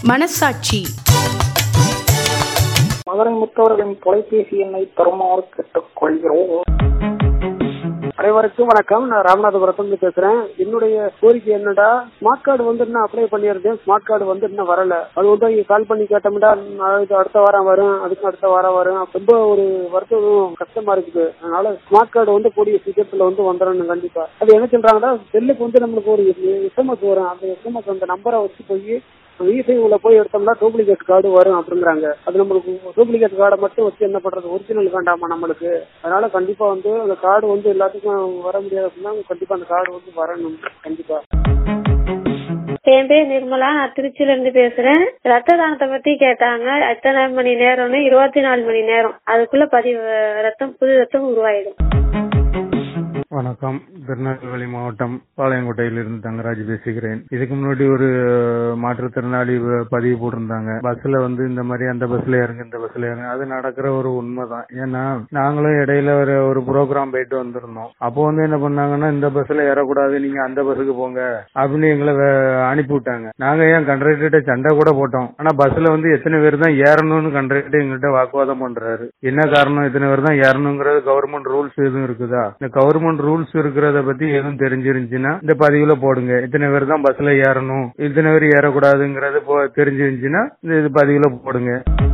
மனசாட்சி மதுரை முத்தவர்களின் தொலைபேசி எண்ணை தருமாறு கேட்டுக்கொள்கிறோம் அனைவருக்கும் வணக்கம் நான் ராமநாதபுரத்துல பேசுறேன் என்னுடைய கோரிக்கை என்னடா ஸ்மார்ட் கார்டு வந்து இன்னும் அப்ளை பண்ணியிருந்தேன் ஸ்மார்ட் கார்டு வந்து இன்னும் வரல அது வந்து இங்க கால் பண்ணி கேட்டோம்டா இது அடுத்த வாரம் வரும் அதுக்கு அடுத்த வாரம் வரும் ரொம்ப ஒரு வருத்தம் கஷ்டமா இருக்குது அதனால ஸ்மார்ட் கார்டு வந்து கூடிய சீக்கிரத்துல வந்து வந்துடணும் கண்டிப்பா அது என்ன சொல்றாங்கன்னா செல்லுக்கு வந்து நம்மளுக்கு ஒரு எஸ்எம்எஸ் வரும் அந்த எஸ்எம்எஸ் அந்த நம்பரை வச்சு போய் விசை உள்ள போய் எடுத்தோம்னா டூப்ளிகேட் கார்டு வரும் அப்படிங்கிறாங்க அது நம்மளுக்கு டூப்ளிகேட் கார்டை மட்டும் வச்சு என்ன பண்றது ஒரிஜினல் வேண்டாமா நம்மளுக்கு அதனால கண்டிப்பா வந்து அந்த கார்டு வந்து எல்லாத்துக்கும் வர முடியாது அப்படின்னா கண்டிப்பா அந்த கார்டு வந்து வரணும் கண்டிப்பா என் பேர் நிர்மலா நான் திருச்சியில இருந்து பேசுறேன் ரத்த தானத்தை பத்தி கேட்டாங்க எத்தனை மணி நேரம்னு இருபத்தி நாலு மணி நேரம் அதுக்குள்ள பதிவு ரத்தம் புது ரத்தம் உருவாயிடும் வணக்கம் திருநெல்வேலி மாவட்டம் பாளையங்கோட்டையிலிருந்து தங்கராஜ் பேசுகிறேன் இதுக்கு முன்னாடி ஒரு மாற்றுத்திறனாளி வ- பதிவு போட்டிருந்தாங்க பஸ்ல வந்து இந்த மாதிரி அந்த பஸ்ல இறங்கு இந்த பஸ்ல இறங்கு அது நடக்கிற ஒரு உண்மைதான் ஏன்னா நாங்களும் இடையில ஒரு ஒரு ப்ரோக்ராம் போயிட்டு வந்திருந்தோம் அப்போ வந்து என்ன பண்ணாங்கன்னா இந்த பஸ்ல ஏறக்கூடாது நீங்க அந்த பஸ்ஸுக்கு போங்க அப்படின்னு எங்களை வே- அனுப்பி விட்டாங்க நாங்க ஏன் கண்டக்டர்கிட்ட சண்டை கூட போட்டோம் ஆனா பஸ்ல வந்து எத்தனை பேர் தான் ஏறணும்னு கண்டக்டர் எங்கள்கிட்ட வாக்குவாதம் பண்றாரு என்ன காரணம் இத்தனை பேர் தான் ஏறணுங்கிறது கவர்மெண்ட் ரூல்ஸ் எதுவும் இருக்குதா இந்த கவர்மெண்ட் ரூல்ஸ் இருக்கிறத பத்தி எதுவும் தெரிஞ்சிருந்துச்சுன்னா இந்த பதிவுல போடுங்க இத்தனை பேர் தான் பஸ்ல ஏறணும் இத்தனை பேர் ஏறக்கூடாதுங்கிறது போ- தெரிஞ்சிருந்துச்சுன்னா இந்த இது பதிவுல போடுங்க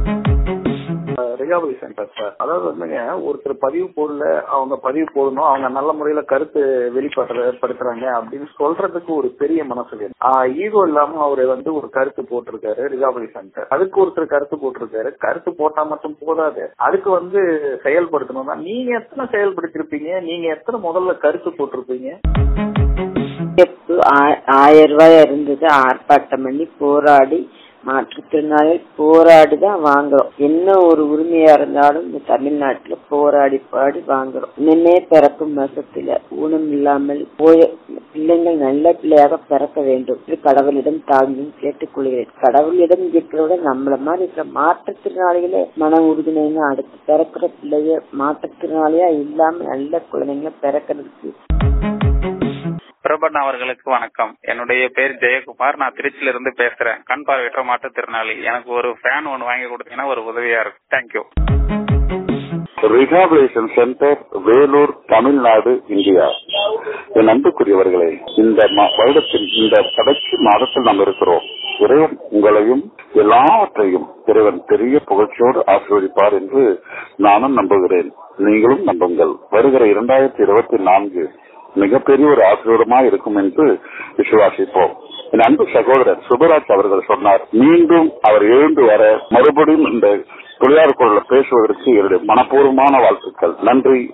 ரிகவரி சென்டர் சார் அதாவது வந்துங்க ஒருத்தர் பதிவு போடல அவங்க பதிவு போடணும் அவங்க நல்ல முறையில கருத்து வெளிப்படுத்துறாங்க அப்படின்னு சொல்றதுக்கு ஒரு பெரிய மனசு வேணும் ஈகோ இல்லாம அவரு வந்து ஒரு கருத்து போட்டிருக்காரு ரிகவரி சென்டர் அதுக்கு ஒருத்தர் கருத்து போட்டிருக்காரு கருத்து போட்டா மட்டும் போதாது அதுக்கு வந்து செயல்படுத்தணும்னா நீங்க எத்தனை செயல்படுத்திருப்பீங்க நீங்க எத்தனை முதல்ல கருத்து போட்டிருப்பீங்க எப்போ ஆ- ஆயிரம் ரூபாய் இருந்தது ஆர்ப்பாட்டம் பண்ணி போராடி மாற்றுத்திறனாளி போராடி தான் வாங்குறோம் என்ன ஒரு உரிமையா இருந்தாலும் இந்த தமிழ்நாட்டுல போராடி பாடி வாங்குறோம் இன்னமே பிறக்கும் மாசத்துல ஊனம் இல்லாமல் போய பிள்ளைங்கள் நல்ல பிள்ளையாக பிறக்க வேண்டும் என்று கடவுளிடம் தாழ்ந்தும் கேட்டுக்கொள்கிறேன் கடவுளிடம் இருக்கிறத நம்மள மாதிரி இருக்கிற மாற்றுத்திறனாளிகளே மன உறுதினு அடுத்து பிறக்கிற பிள்ளைய மாற்றுத்திறனாளியா இல்லாம நல்ல குழந்தைங்க பிறக்கிறதுக்கு பிரபன் அவர்களுக்கு வணக்கம் என்னுடைய பேர் ஜெயக்குமார் நான் திருச்சியில இருந்து பேசுறேன் கண் பார்வையற்ற மாற்றுத்திறனாளி எனக்கு ஒரு ஃபேன் ஒன்னு வாங்கி கொடுத்தீங்கன்னா ஒரு உதவியா இருக்கும் thank you rehabilitation centre Vellore Tamil Nadu India என் அன்புக்குரியவர்களே இந்த ம- வருடத்தின் இந்த கடைசி மாதத்தில் நாம் இருக்கிறோம் இறைவன் உங்களையும் எல்லாவற்றையும் இறைவன் பெரிய புகழ்ச்சியோடு ஆசீர்வதிப்பார் என்று நானும் நம்புகிறேன் நீங்களும் நம்புங்கள் வருகிற இரண்டாயிரத்தி இருபத்தி நான்கு மிகப்பெரிய ஒரு ஆசீர்வாதமாக இருக்கும் என்று விசுவாசிப்போம் என் அன்பு சகோதரர் சுபராஜ் அவர்கள் சொன்னார் மீண்டும் அவர் எழுந்து வர மறுபடியும் இந்த தொழிலாளர் குரலில் பேசுவதற்கு என்னுடைய மனப்பூர்வமான வாழ்த்துக்கள் நன்றி